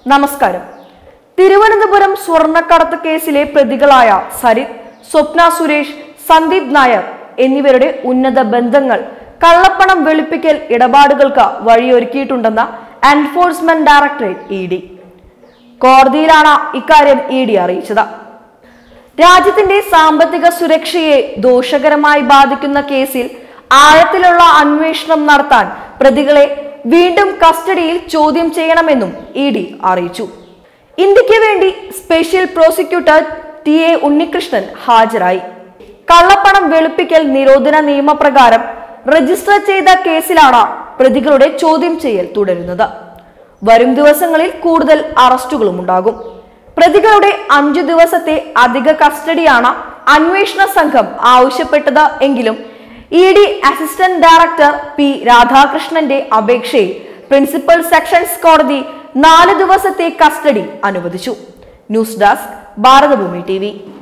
നമസ്കാരം തിരുവനന്തപുരം സ്വർണ്ണക്കടത്ത് കേസിലെ പ്രതികളായ സരിത് സ്വപ്ന സുരേഷ് സന്ദീപ് നായർ എന്നിവരുടെ ഉന്നത ബന്ധങ്ങൾ കള്ളപ്പണം വെളുപ്പിക്കൽ ഇടപാടുകൾക്ക് വഴിയൊരുക്കിയിട്ടുണ്ടെന്ന് എൻഫോഴ്സ്മെന്റ് ഡയറക്ടറേറ്റ് ഇ ഡി കോടതിയിലാണ് ഇക്കാര്യം ഇ ഡി അറിയിച്ചത് രാജ്യത്തിന്റെ സാമ്പത്തിക സുരക്ഷയെ ദോഷകരമായി ബാധിക്കുന്ന കേസിൽ ആഴത്തിലുള്ള അന്വേഷണം നടത്താൻ പ്രതികളെ വീണ്ടും കസ്റ്റഡിയിൽ ചോദ്യം ചെയ്യണമെന്നും ഇ ഡി അറിയിച്ചു ഇന്ത്യക്ക് വേണ്ടി special prosecutor T A Unnikrishnan ഹാജരായി കള്ളപ്പണം വെളുപ്പിക്കൽ നിരോധന നിയമപ്രകാരം രജിസ്റ്റർ ചെയ്ത കേസിലാണ് പ്രതികളുടെ ചോദ്യം ചെയ്യൽ തുടരുന്നത് വരും ദിവസങ്ങളിൽ കൂടുതൽ അറസ്റ്റുകളും ഉണ്ടാകും പ്രതികളുടെ അഞ്ചു ദിവസത്തെ അധിക കസ്റ്റഡിയാണ് അന്വേഷണ സംഘം ആവശ്യപ്പെട്ടത് എങ്കിലും E D assistant director P രാധാകൃഷ്ണന്റെ അപേക്ഷയിൽ പ്രിൻസിപ്പൽ സെഷൻസ് കോടതി നാല് ദിവസത്തെ കസ്റ്റഡി അനുവദിച്ചു ന്യൂസ് ഡെസ്ക് ഭാരതഭൂമി ടി